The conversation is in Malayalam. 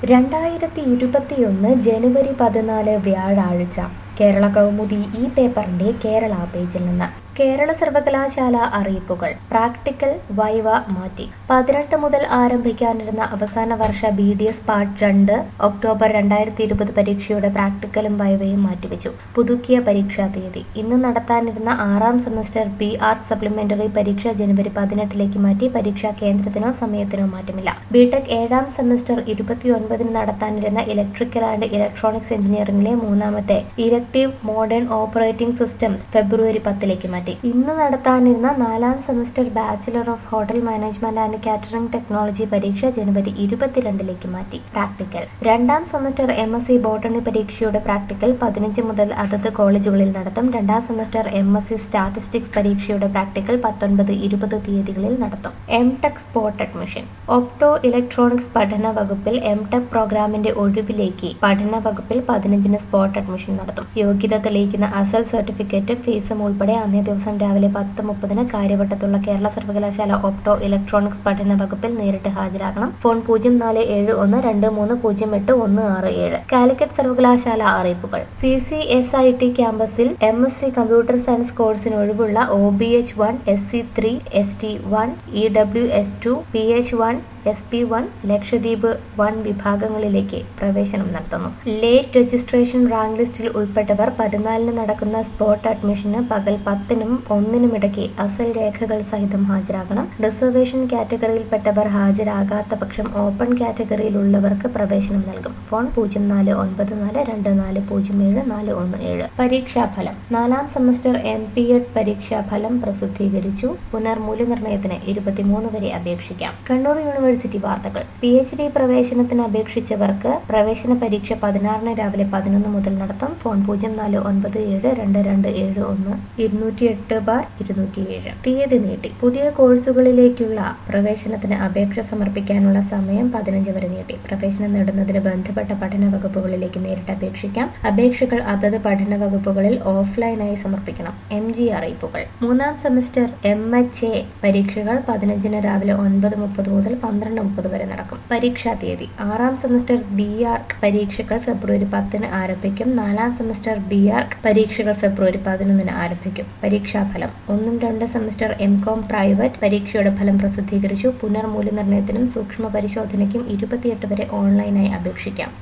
രണ്ടായിരത്തി ഇരുപത്തിയൊന്ന് ജനുവരി പതിനാല് വ്യാഴാഴ്ച കേരള കൗമുദി ഈ പേപ്പറിന്റെ കേരള പേജിൽ നിന്ന് കേരള സർവകലാശാല അറിയിപ്പുകൾ പ്രാക്ടിക്കൽ വൈവ മാറ്റി പതിനെട്ട് മുതൽ ആരംഭിക്കാനിരുന്ന അവസാന വർഷ ബി ഡി എസ് പാർട്ട് രണ്ട് ഒക്ടോബർ രണ്ടായിരത്തി ഇരുപത് പരീക്ഷയുടെ പ്രാക്ടിക്കലും വൈവയും മാറ്റിവെച്ചു പുതുക്കിയ പരീക്ഷാ തീയതി ഇന്ന് നടത്താനിരുന്ന ആറാം സെമസ്റ്റർ ബി ആർട്ട് സപ്ലിമെന്ററി പരീക്ഷ ജനുവരി പതിനെട്ടിലേക്ക് മാറ്റി പരീക്ഷാ കേന്ദ്രത്തിനോ സമയത്തിനോ മാറ്റമില്ല ബിടെക് ഏഴാം സെമസ്റ്റർ ഇരുപത്തിയൊൻപതിന് നടത്താനിരുന്ന ഇലക്ട്രിക്കൽ ആൻഡ് ഇലക്ട്രോണിക്സ് എഞ്ചിനീയറിംഗിലെ മൂന്നാമത്തെ elective modern operating systems February പത്തിലേക്ക് മാറ്റി ഇന്ന് നടത്താനിരുന്ന നാലാം semester bachelor of hotel management and catering technology പരീക്ഷ ജനുവരി ഇരുപത്തിരണ്ടിലേക്ക് മാറ്റി പ്രാക്ടിക്കൽ രണ്ടാം semester M S C botany പരീക്ഷയുടെ പ്രാക്ടിക്കൽ പതിനഞ്ച് മുതൽ അതത് കോളേജുകളിൽ നടത്തും രണ്ടാം semester M S C statistics പരീക്ഷയുടെ പ്രാക്ടിക്കൽ പത്തൊൻപത് ഇരുപത് തീയതികളിൽ നടത്തും M tech spot admission opto electronics പഠന വകുപ്പിൽ എം ടെക് പ്രോഗ്രാമിന്റെ ഒഴിവിലേക്ക് പഠന വകുപ്പിൽ പതിനഞ്ചിന് സ്പോട്ട് അഡ്മിഷൻ നടത്തും യോഗ്യത തെളിയിക്കുന്ന അസൽ സർട്ടിഫിക്കറ്റ് ഫീസും ഉൾപ്പെടെ അന്നേ ദിവസം രാവിലെ പത്ത് മുപ്പതിന് കാര്യവട്ടത്തുള്ള കേരള സർവകലാശാല ഒപ്റ്റോ ഇലക്ട്രോണിക്സ് പഠന വകുപ്പിൽ നേരിട്ട് ഹാജരാകണം ഫോൺ പൂജ്യം നാല് ഏഴ് ഒന്ന് രണ്ട് മൂന്ന് പൂജ്യം എട്ട് ഒന്ന് ആറ് ഏഴ് കാലിക്കറ്റ് സർവകലാശാല അറിയിപ്പുകൾ C C S I T ക്യാമ്പസിൽ M S C computer science കോഴ്സിന് ഒഴിവുള്ള O B H one S C three S T one E W S two P H one S P one Lakshadweep one വിഭാഗങ്ങളിലേക്ക് പ്രവേശനം നടത്തുന്നു ലേറ്റ് രജിസ്ട്രേഷൻ റാങ്ക് ലിസ്റ്റിൽ ഉൾപ്പെട്ടവർ പതിനാലിന് നടക്കുന്ന സ്പോട്ട് അഡ്മിഷന് പകൽ പത്തിനും ഒന്നിനും ഇടയ്ക്ക് അസൽ രേഖകൾ സഹിതം ഹാജരാകണം റിസർവേഷൻ കാറ്റഗറിയിൽപ്പെട്ടവർ ഹാജരാകാത്ത പക്ഷം ഓപ്പൺ കാറ്റഗറിയിലുള്ളവർക്ക് പ്രവേശനം നൽകും ഫോൺ പൂജ്യം നാല് ഒൻപത് നാല് രണ്ട് നാല് പൂജ്യം ഏഴ് നാല് ഒന്ന് ഏഴ് പരീക്ഷാഫലം നാലാം സെമസ്റ്റർ എം പി എഡ് പരീക്ഷാഫലം പ്രസിദ്ധീകരിച്ചു പുനർമൂല്യനിർണ്ണയത്തിന് ഇരുപത്തിമൂന്ന് വരെ അപേക്ഷിക്കാം കണ്ണൂർ യൂണിവേഴ്സിറ്റി വാർത്തകൾ പി എച്ച് ഡി പ്രവേശനത്തിന് അപേക്ഷിച്ചവർക്ക് പ്രവേശന പരീക്ഷ പതിനാറിന് രാവിലെ പതിനൊന്ന് മുതൽ നടത്തും ഫോൺ പൂജ്യം നാല് ഒൻപത് ഏഴ് രണ്ട് രണ്ട് ഏഴ് ഒന്ന് ഇരുന്നൂറ്റി എട്ട് ബാർ ഇരുന്നൂറ്റി ഏഴ് തീയതി നീട്ടി പുതിയ കോഴ്സുകളിലേക്കുള്ള പ്രവേശനത്തിന് അപേക്ഷ സമർപ്പിക്കാനുള്ള സമയം പതിനഞ്ച് വരെ നീട്ടി പ്രവേശനം നേടുന്നതിന് ബന്ധപ്പെട്ട പഠന വകുപ്പുകളിലേക്ക് നേരിട്ട് അപേക്ഷിക്കാം അപേക്ഷകൾ അതത് പഠന വകുപ്പുകളിൽ ഓഫ്ലൈനായി സമർപ്പിക്കണം എം ജി അറിയിപ്പുകൾ മൂന്നാം സെമസ്റ്റർ എം എച്ച് എ പരീക്ഷകൾ പതിനഞ്ചിന് രാവിലെ ഒൻപത് മുപ്പത് മുതൽ പന്ത്രണ്ട് മുപ്പത് വരെ നടക്കും പരീക്ഷാ തീയതി ആറാം സെമസ്റ്റർ ബി ആർക്ക് പരീക്ഷകൾ ഫെബ്രുവരി പത്തിന് ആരംഭിക്കും നാലാം സെമസ്റ്റർ ബി ആർക്ക് പരീക്ഷകൾ ഫെബ്രുവരി പതിനൊന്നിന് ആരംഭിക്കും പരീക്ഷാഫലം ഒന്നും രണ്ട് സെമസ്റ്റർ എം കോം പ്രൈവറ്റ് പരീക്ഷയുടെ ഫലം പ്രസിദ്ധീകരിച്ചു പുനർമൂല്യനിർണ്ണയത്തിനും സൂക്ഷ്മ പരിശോധനയ്ക്കും ഇരുപത്തിയെട്ട് വരെ ഓൺലൈനായി അപേക്ഷിക്കാം